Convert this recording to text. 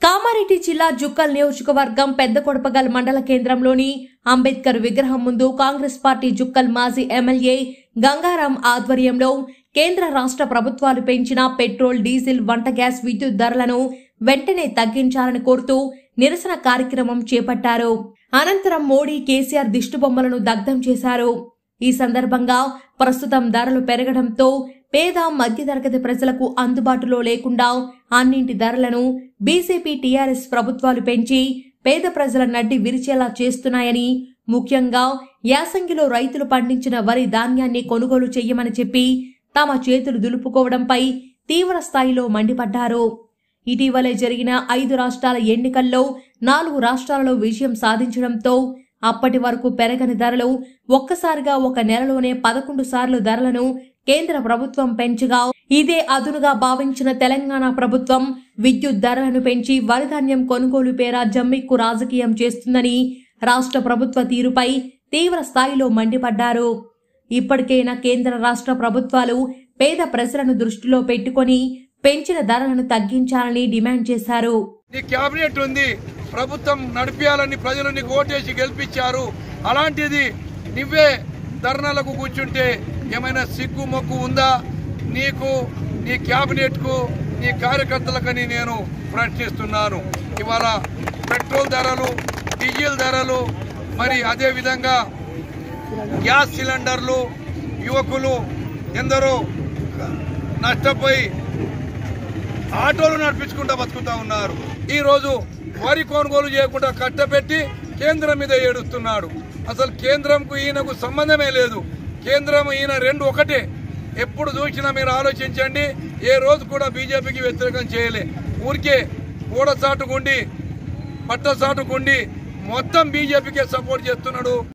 కామారెడ్డి జిల్లా జుక్కల్ నియోజకవర్గం పెద్ద కొడపగల్ మండల కేంద్రంలోని అంబేద్కర్ విగ్రహం ముందు కాంగ్రెస్ పార్టీ జుక్కల్ మాజీ ఎమ్మెల్యే గంగారాం ఆధ్వర్యంలో కేంద్ర రాష్ట్ర ప్రభుత్వాలు పెంచిన పెట్రోల్ డీజిల్ వంట గ్యాస్ విద్యుత్ ధరలను వెంటనే తగ్గించాలని కోరుతూ నిరసన కార్యక్రమం చేపట్టారు అనంతరం మోడీ కేసీఆర్ దిష్టిబొమ్మలను దగ్ధం చేశారు ఈ సందర్భంగా ప్రస్తుతం ధరలు పెరగడంతో పేద మధ్యతరగతి ప్రజలకు అందుబాటులో లేకుండా అన్నింటి ధరలను బీజేపీ టీఆర్ఎస్ ప్రభుత్వాలు పెంచి పేద ప్రజల నడ్డి విరిచేలా చేస్తున్నాయని ముఖ్యంగా యాసంగిలో రైతులు పండించిన వరి ధాన్యాన్ని కొనుగోలు చెయ్యమని చెప్పి తమ చేతులు దులుపుకోవడంపై తీవ్ర స్థాయిలో మండిపడ్డారు ఇటీవలే జరిగిన ఐదు రాష్ట్రాల ఎన్నికల్లో నాలుగు రాష్ట్రాలలో విజయం సాధించడంతో అప్పటి వరకు పెరగని ధరలు ఒక్కసారిగా ఒక నెలలోనే పదకొండు సార్లు ధరలను కేంద్ర ప్రభుత్వం పెంచగా ఇదే అదునుగా భావించిన తెలంగాణ ప్రభుత్వం విద్యుత్ ధరలను పెంచి వరిధాన్యం కొనుగోలు పేర జమ్మిక్కు రాజకీయం చేస్తుందని రాష్ట్ర ప్రభుత్వ తీరుపై తీవ్ర స్థాయిలో మండిపడ్డారు ఇప్పటికైనా కేంద్ర రాష్ట్ర ప్రభుత్వాలు పేద ప్రజలను దృష్టిలో పెట్టుకొని పెంచిన ధరలను తగ్గించాలని డిమాండ్ చేశారు నీ కేబినెట్ ఉంది ప్రభుత్వం నడిపించాలని ప్రజలు నీకు ఓటేసి గెలిపించారు అలాంటిది నువ్వే ధర్నాలకు కూర్చుంటే ఏమైనా సిగ్గు మొక్కు ఉందా నీకు నీ కేబినెట్ కు నీ కార్యకర్తలకని నేను ప్రశ్నిస్తున్నాను ఇవాళ పెట్రోల్ ధరలు డీజిల్ ధరలు మరి అదే విధంగా గ్యాస్ సిలిండర్లు యువకులు ఎందరో నష్టపోయి ఆటోలు నడిపించుకుంటా బతుకుతా ఉన్నారు ఈ రోజు వరి కొనుగోలు చేయకుండా కట్టబెట్టి కేంద్రం మీద ఏడుస్తున్నాడు అసలు కేంద్రంకు ఈయనకు సంబంధమే లేదు కేంద్రం ఈయన రెండు ఒకటే ఎప్పుడు చూసినా మీరు ఆలోచించండి ఏ రోజు కూడా బీజేపీకి వ్యతిరేకం చేయలే ఊరికే కూడసాటుకుండి పట్టసాటుకుండి మొత్తం బీజేపీకే సపోర్ట్ చేస్తున్నాడు